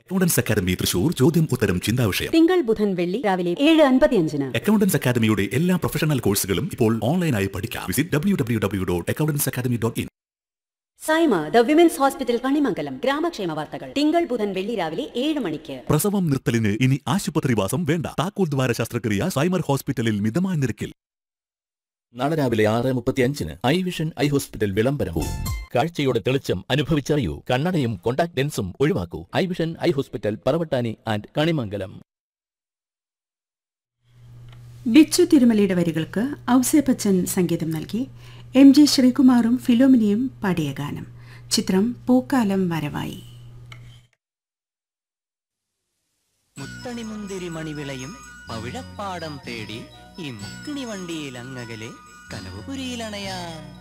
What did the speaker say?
accountants academy Thrissur ചോദ്യം ഉത്തരം ചിന്താ വിഷയം തിങ്കൾ ബുധൻ വെള്ളി രാവിലെ ഏഴ് അൻപത്തിയഞ്ചിന് അക്കൗണ്ടൻസ് അക്കാദമിയുടെ എല്ലാ പ്രൊഫഷണൽ കോഴ്സുകളും ഇപ്പോൾ ഓൺലൈനായി പഠിക്കാം visit W W W dot accountants academy dot in Saima the women's hospital Kanimangalam ഗ്രാമക്ഷേമ വാർത്തകൾ തിങ്കൾ ബുധൻ വെള്ളി രാവിലെ ഏഴ് മണിക്ക് പ്രസവം നിർത്തലിന് ഇനി ആശുപത്രിവാസം വേണ്ട താക്കോൽ ദ്വാര ശസ്ത്രക്രിയ സൈമർ ഹോസ്പിറ്റലിൽ മിതമായ നിരക്കിൽ നാളെ രാവിലെ ആറ് മുപ്പത്തിയഞ്ചിന് ഐ വിഷൻ ഐ ഹോസ്പിറ്റൽ വിളംബരവും കാഴ്ചയുടെ തെളിച്ചം അനുഭവിച്ചറിയൂ കണ്ണടയും കോണ്ടാക്ട് ലെൻസും ഒഴിവാക്കൂ eye vision eye hospital Paravattani and Kanimangalam Bichu തിരുമലയുടെ വരികൾക്ക് ഔസേപ്പച്ചൻ സംഗീതം നൽകി എം ജി ശ്രീകുമാറും ഫിലോമിനിയും പാടിയ ഗാനം ചിത്രം പൂക്കാലം വരവായി മുത്തണിമുന്തിരി മണിവിളയും പവിഴപ്പാടം തേടി ഈ മുക്കിണി വണ്ടിയിൽ അങ്ങകലെ കനവുപുരിയിലണയാ